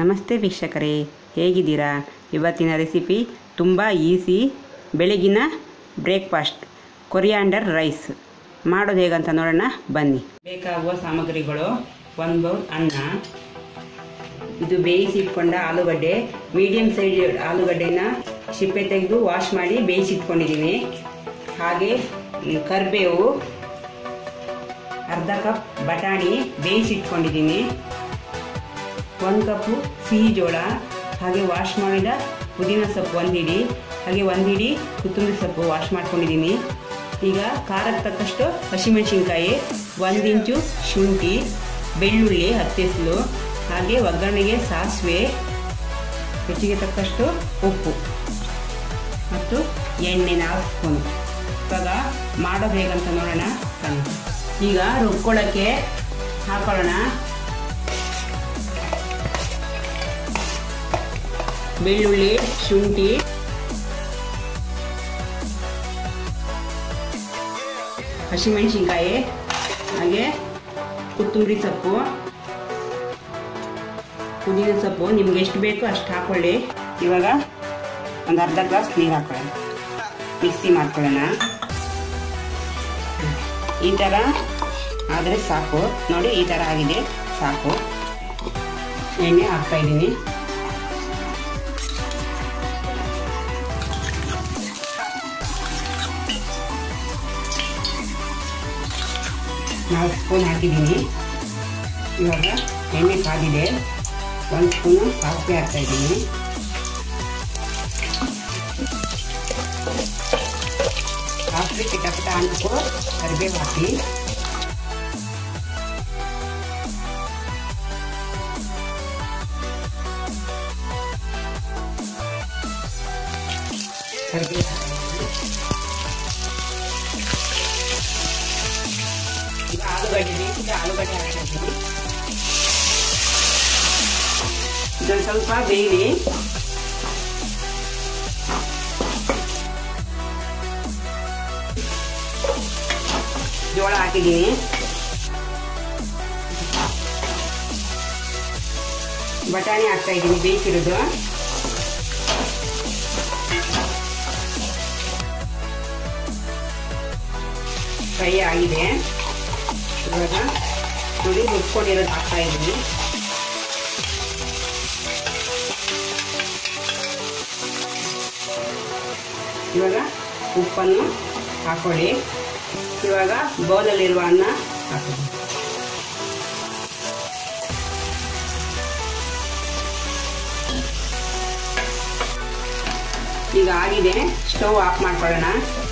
ನಮಸ್ತೆ ವೀಕ್ಷಕರೇ ಹೇಗಿದ್ದೀರಾ ಇವತ್ತಿನ ರೆಸಿಪಿ ತುಂಬ ಈಸಿ ಬೆಳಗಿನ ಬ್ರೇಕ್ಫಾಸ್ಟ್ ಕೊರಿಯಾಂಡರ್ ರೈಸ್ ಮಾಡೋದು ಹೇಗಂತ ನೋಡೋಣ ಬನ್ನಿ ಬೇಕಾಗುವ ಸಾಮಗ್ರಿಗಳು ಒಂದು ಬೌಲ್ ಅನ್ನ ಇದು ಬೇಯಿಸಿಟ್ಕೊಂಡ ಆಲೂಗಡ್ಡೆ ಮೀಡಿಯಂ ಸೈಜ್ ಆಲೂಗಡ್ಡೆನ ಸಿಪ್ಪೆ ತೆಗೆದು ವಾಶ್ ಮಾಡಿ ಬೇಯಿಸಿಟ್ಕೊಂಡಿದ್ದೀನಿ ಹಾಗೆ ಮ್, ಕರಿಬೇವು ಅರ್ಧ ಕಪ್ ಬಟಾಣಿ ಬೇಯಿಸಿಟ್ಕೊಂಡಿದ್ದೀನಿ ಒಂದು ಕಪ್ಪು ಸಿಹಿ ಜೋಳ ಹಾಗೆ ವಾಶ್ ಮಾಡಿದ ಪುದೀನ ಸೊಪ್ಪು ಒಂದು ಹಿಡಿ ಹಾಗೆ ಒಂದು ಹಿಡಿ ಕೊತ್ತಂಬರಿ ಸೊಪ್ಪು ವಾಶ್ ಮಾಡ್ಕೊಂಡಿದ್ದೀನಿ ಈಗ ಖಾರಕ್ಕೆ ತಕ್ಕಷ್ಟು ಹಸಿಮೆಣಸಿನ್ಕಾಯಿ ಒಂದು ಇಂಚು ಶುಂಠಿ ಬೆಳ್ಳುಳ್ಳಿ ಹತ್ತೆಸಲು ಹಾಗೆ ಒಗ್ಗರಣೆಗೆ ಸಾಸಿವೆ ರುಚಿಗೆ ತಕ್ಕಷ್ಟು ಉಪ್ಪು ಮತ್ತು ಎಣ್ಣೆ ನಾಲ್ಕು ಸ್ಪೂನು ಇವಾಗ ಮಾಡೋದು ಹೇಗಂತ ನೋಡೋಣ ಬನ್ನಿ ಈಗ ರುಬ್ಕೊಳ್ಳೋಕ್ಕೆ ಹಾಕೊಳ್ಳೋಣ ಬೆಳ್ಳುಳ್ಳಿ ಶುಂಠಿ ಹಸಿಮೆಣಸಿನ್ಕಾಯಿ ಹಾಗೆ ಕೊತ್ತಂಬರಿ ಸೊಪ್ಪು ಪುದೀನ ಸೊಪ್ಪು ನಿಮ್ಗೆ ಎಷ್ಟು ಬೇಕೋ ಅಷ್ಟು ಹಾಕೊಳ್ಳಿ ಇವಾಗ ಒಂದು ಅರ್ಧ ಗ್ಲಾಸ್ ನೀರು ಹಾಕೊಳ್ಳೋಣ ಮಿಕ್ಸಿ ಮಾಡ್ಕೊಳ್ಳೋಣ ಈ ಥರ ಆದರೆ ಸಾಕು ನೋಡಿ ಈ ಥರ ಆಗಿದೆ ಸಾಕು ಎಣ್ಣೆ ಹಾಕ್ತಾ ಇದ್ದೀನಿ ನಾಲ್ಕು ಸ್ಪೂನ್ ಹಾಕಿದ್ದೀನಿ ಇವಾಗ ಎಣ್ಣೆ ಕಾದಿದೆ ಒಂದು ಸ್ಪೂನು ಸಾಸಿವೆ ಹಾಕ್ತಾ ಇದ್ದೀನಿ ಸಾಸಿವೆ ಕಿಟಪಟ ಅನ್ಕು ಕರಿಬೇವು ಹಾಕಿ ಕರಿಬೇವು ಈಗ ಆಲೂಗಡ್ಡೆ ಬೇಯಿಸಿದ ಆಲೂಗಡ್ಡೆ ಹಾಕ್ತಾ ಇದ್ದೀನಿ ಇದೊಂದು ಸ್ವಲ್ಪ ಬೇಯಿರಿ ಜೋಳ ಹಾಕಿದ್ದೀನಿ ಬಟಾಣಿ ಹಾಕ್ತಾ ಇದ್ದೀನಿ ಬೇಯಿಸಿರೋದು ಫ್ರೈ ಆಗಿದೆ ಇವಾಗ ನೋಡಿ ರುಬ್ಕೊಂಡಿರೋದು ಹಾಕ್ತಾ ಇದ್ದೀನಿ ಇವಾಗ ಉಪ್ಪನ್ನು ಹಾಕೊಳ್ಳಿ ಇವಾಗ ಬೌಲಲ್ಲಿರುವ ಅನ್ನ ಹಾಕೊಳ್ಳಿ ಈಗ ಆಗಿದೆ ಸ್ಟವ್ ಆಫ್ ಮಾಡ್ಕೊಳ್ಳೋಣ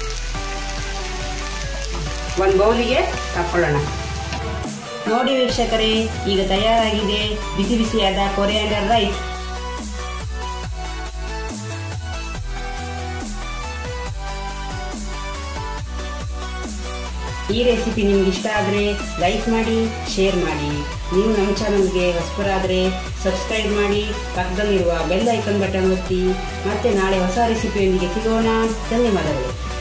ಒಂದು ಬೌಲಿಗೆ ಹಾಕೊಳ್ಳೋಣ ನೋಡಿ ವೀಕ್ಷಕರೇ ಈಗ ತಯಾರಾಗಿದೆ ಬಿಸಿ ಬಿಸಿಯಾದ ಕೊರಿಯಾಂಡರ್ ರೈಸ್ ಈ ರೆಸಿಪಿ ನಿಮ್ಗೆ ಇಷ್ಟ ಆದರೆ ಲೈಕ್ ಮಾಡಿ ಶೇರ್ ಮಾಡಿ ನೀವು ನಮ್ಮ ಚಾನಲ್ಗೆ ಹೊಸಬರಾದರೆ ಸಬ್ಸ್ಕ್ರೈಬ್ ಮಾಡಿ ಪಕ್ಕದಲ್ಲಿರುವ ಬೆಲ್ ಐಕನ್ ಬಟನ್ ಒತ್ತಿ ಮತ್ತೆ ನಾಳೆ ಹೊಸ ರೆಸಿಪಿಯೊಂದಿಗೆ ಸಿಗೋಣ ಧನ್ಯವಾದಗಳು